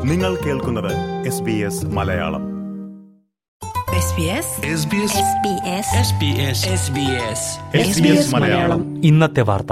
നിങ്ങൾ കേൾക്കുന്നത് S B S Malayalam SBS Malayalam ഇന്നത്തെ വാർത്ത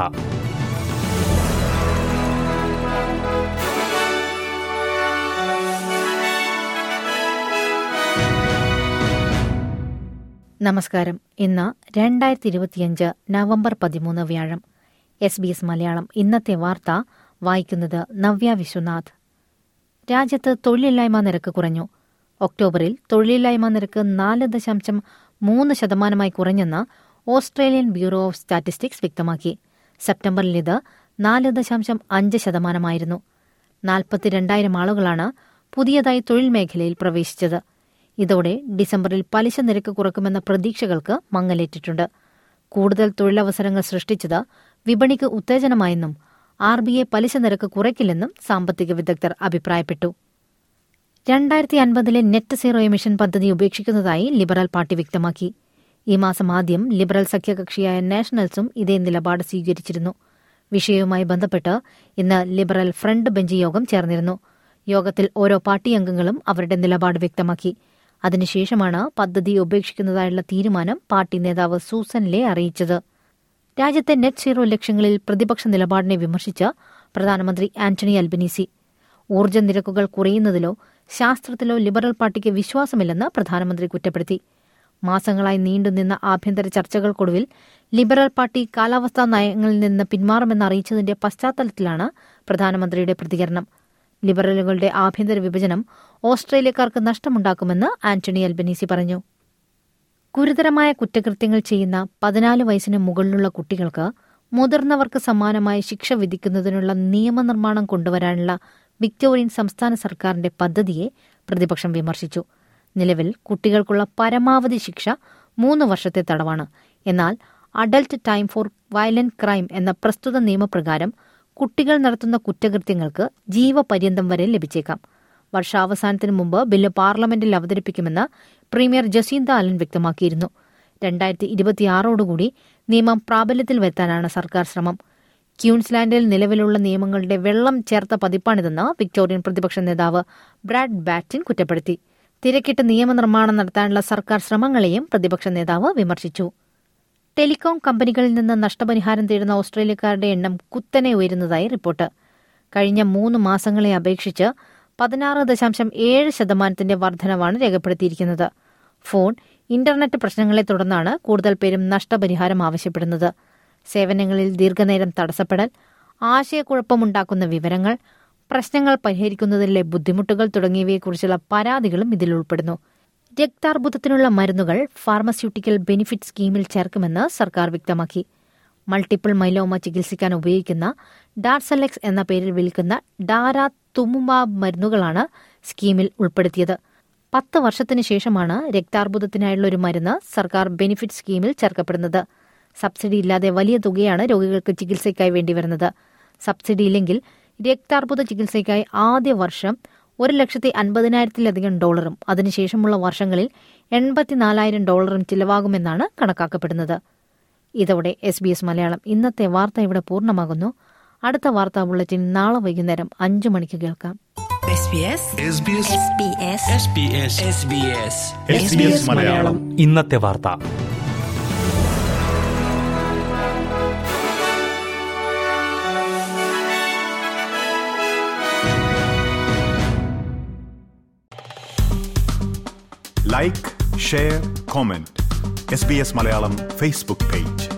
നമസ്കാരം ഇന്ന് രണ്ടായിരത്തി ഇരുപത്തിയഞ്ച് നവംബർ പതിമൂന്ന് വ്യാഴം എസ് ബി എസ് മലയാളം ഇന്നത്തെ വാർത്ത വായിക്കുന്നത് നവ്യ വിശ്വനാഥ് രാജ്യത്ത് തൊഴിലില്ലായ്മ നിരക്ക് കുറഞ്ഞു ഒക്ടോബറിൽ തൊഴിലില്ലായ്മ നിരക്ക് നാല് ദശാംശം മൂന്ന് ശതമാനമായി കുറഞ്ഞെന്ന് ഓസ്ട്രേലിയൻ ബ്യൂറോ ഓഫ് സ്റ്റാറ്റിസ്റ്റിക്സ് വ്യക്തമാക്കി സെപ്റ്റംബറിൽ ഇത് നാല് ദശാംശം അഞ്ച് ശതമാനമായിരുന്നു നാൽപ്പത്തിരണ്ടായിരം ആളുകളാണ് പുതിയതായി തൊഴിൽ മേഖലയിൽ പ്രവേശിച്ചത് ഇതോടെ ഡിസംബറിൽ പലിശ നിരക്ക് കുറക്കുമെന്ന പ്രതീക്ഷകൾക്ക് മങ്ങലേറ്റിട്ടുണ്ട് കൂടുതൽ തൊഴിലവസരങ്ങൾ സൃഷ്ടിച്ചത് വിപണിക്ക് ഉത്തേജനമായെന്നും ആർ ബി ഐ പലിശ നിരക്ക് കുറയ്ക്കില്ലെന്നും സാമ്പത്തിക വിദഗ്ധർ അഭിപ്രായപ്പെട്ടു രണ്ടായിരത്തി അൻപതിലെ നെറ്റ് സീറോ എമിഷൻ പദ്ധതി ഉപേക്ഷിക്കുന്നതായി ലിബറൽ പാർട്ടി വ്യക്തമാക്കി ഈ മാസം ആദ്യം ലിബറൽ സഖ്യകക്ഷിയായ നാഷണൽസും ഇതേ നിലപാട് സ്വീകരിച്ചിരുന്നു വിഷയവുമായി ബന്ധപ്പെട്ട് ഇന്ന് ലിബറൽ ഫ്രണ്ട് ബെഞ്ച് യോഗം ചേർന്നിരുന്നു യോഗത്തിൽ ഓരോ പാർട്ടി അംഗങ്ങളും അവരുടെ നിലപാട് വ്യക്തമാക്കി അതിനുശേഷമാണ് പദ്ധതി ഉപേക്ഷിക്കുന്നതായുള്ള തീരുമാനം പാർട്ടി നേതാവ് സൂസൻ ലേ അറിയിച്ചത് രാജ്യത്തെ നെറ്റ് സീറോ ലക്ഷ്യങ്ങളിൽ പ്രതിപക്ഷ നിലപാടിനെ വിമർശിച്ച് പ്രധാനമന്ത്രി ആന്റണി അൽബനീസി ഊർജ്ജ നിരക്കുകൾ കുറയുന്നതിലോ ശാസ്ത്രത്തിലോ ലിബറൽ പാർട്ടിക്ക് വിശ്വാസമില്ലെന്ന് പ്രധാനമന്ത്രി കുറ്റപ്പെടുത്തി മാസങ്ങളായി നീണ്ടുനിന്ന ആഭ്യന്തര ചർച്ചകൾക്കൊടുവിൽ ലിബറൽ പാർട്ടി കാലാവസ്ഥാ നയങ്ങളിൽ നിന്ന് പിന്മാറുമെന്ന് അറിയിച്ചതിന്റെ പശ്ചാത്തലത്തിലാണ് പ്രധാനമന്ത്രിയുടെ പ്രതികരണം ലിബറലുകളുടെ ആഭ്യന്തര വിഭജനം ഓസ്ട്രേലിയക്കാർക്ക് നഷ്ടമുണ്ടാക്കുമെന്ന് ആന്റണി അൽബനീസി പറഞ്ഞു ഗുരുതരമായ കുറ്റകൃത്യങ്ങൾ ചെയ്യുന്ന പതിനാല് വയസ്സിന് മുകളിലുള്ള കുട്ടികൾക്ക് മുതിർന്നവർക്ക് സമാനമായ ശിക്ഷ വിധിക്കുന്നതിനുള്ള നിയമനിർമ്മാണം കൊണ്ടുവരാനുള്ള വിക്ടോറിയൻ സംസ്ഥാന സർക്കാരിന്റെ പദ്ധതിയെ പ്രതിപക്ഷം വിമർശിച്ചു നിലവിൽ കുട്ടികൾക്കുള്ള പരമാവധി ശിക്ഷ മൂന്ന് വർഷത്തെ തടവാണ് എന്നാൽ adult time for violent crime എന്ന പ്രസ്തുത നിയമപ്രകാരം കുട്ടികൾ നടത്തുന്ന കുറ്റകൃത്യങ്ങൾക്ക് ജീവപര്യന്തം വരെ ലഭിച്ചേക്കാം വർഷാവസാനത്തിന് മുമ്പ് ബില്ല് പാർലമെന്റിൽ അവതരിപ്പിക്കുമെന്ന് പ്രീമിയർ ജസീന്ത അലൻ വ്യക്തമാക്കിയിരുന്നു രണ്ടായിരത്തി ഇരുപത്തിയാറോടുകൂടി നിയമം പ്രാബല്യത്തിൽ വരുത്താനാണ് സർക്കാർ ശ്രമം ക്യൂൻസ്ലാൻഡിൽ നിലവിലുള്ള നിയമങ്ങളുടെ വെള്ളം ചേർത്ത പതിപ്പാണിതെന്ന് വിക്ടോറിയൻ പ്രതിപക്ഷ നേതാവ് ബ്രാഡ് ബാറ്റിൻ കുറ്റപ്പെടുത്തി തിരക്കിട്ട് നിയമനിർമ്മാണം നടത്താനുള്ള സർക്കാർ ശ്രമങ്ങളെയും പ്രതിപക്ഷ നേതാവ് വിമർശിച്ചു ടെലികോം കമ്പനികളിൽ നിന്ന് നഷ്ടപരിഹാരം തേടുന്ന ഓസ്ട്രേലിയക്കാരുടെ എണ്ണം കുത്തനെ ഉയരുന്നതായി റിപ്പോർട്ട് കഴിഞ്ഞ മൂന്ന് മാസങ്ങളെ അപേക്ഷിച്ച് പതിനാറ് ദശാംശം ഏഴ് ശതമാനത്തിന്റെ വർധനവാണ് രേഖപ്പെടുത്തിയിരിക്കുന്നത് ഫോൺ ഇന്റർനെറ്റ് പ്രശ്നങ്ങളെ തുടർന്നാണ് കൂടുതൽ പേരും നഷ്ടപരിഹാരം ആവശ്യപ്പെടുന്നത് സേവനങ്ങളിൽ ദീർഘനേരം തടസ്സപ്പെടൽ ആശയക്കുഴപ്പമുണ്ടാക്കുന്ന വിവരങ്ങൾ പ്രശ്നങ്ങൾ പരിഹരിക്കുന്നതിലെ ബുദ്ധിമുട്ടുകൾ തുടങ്ങിയവയെക്കുറിച്ചുള്ള പരാതികളും ഇതിൽ ഉൾപ്പെടുന്നു രക്താർബുദത്തിനുള്ള മരുന്നുകൾ ഫാർമസ്യൂട്ടിക്കൽ ബെനിഫിറ്റ് സ്കീമിൽ ചേർക്കുമെന്ന് സർക്കാർ വ്യക്തമാക്കി മൾട്ടിപ്പിൾ മൈലോമ ചികിത്സിക്കാൻ ഉപയോഗിക്കുന്ന ഡാർസലെക്സ് എന്ന പേരിൽ വിൽക്കുന്ന ഡാര തുമുമ മരുന്നുകളാണ് സ്കീമിൽ ഉൾപ്പെടുത്തിയത് പത്ത് വർഷത്തിന് ശേഷമാണ് രക്താർബുദത്തിനായുള്ള ഒരു മരുന്ന് സർക്കാർ ബെനിഫിറ്റ് സ്കീമിൽ ചേർക്കപ്പെടുന്നത് സബ്സിഡി ഇല്ലാതെ വലിയ തുകയാണ് രോഗികൾക്ക് ചികിത്സയ്ക്കായി വേണ്ടിവരുന്നത് സബ്സിഡി ഇല്ലെങ്കിൽ രക്താർബുദ ചികിത്സയ്ക്കായി ആദ്യ വർഷം ഒരു ലക്ഷത്തി അൻപതിനായിരത്തിലധികം ഡോളറും അതിനുശേഷമുള്ള വർഷങ്ങളിൽ എൺപത്തിനാലായിരം ഡോളറും ചിലവാകുമെന്നാണ് കണക്കാക്കപ്പെടുന്നത് ഇതോടെ എസ് ബി എസ് മലയാളം ഇന്നത്തെ വാർത്ത ഇവിടെ പൂർണ്ണമാകുന്നു അടുത്ത വാർത്താ ബുള്ളറ്റിൻ നാളെ വൈകുന്നേരം അഞ്ചു മണിക്ക് കേൾക്കാം SBS മലയാളം ഇന്നത്തെ വാർത്ത like share comment S B S Malayalam Facebook page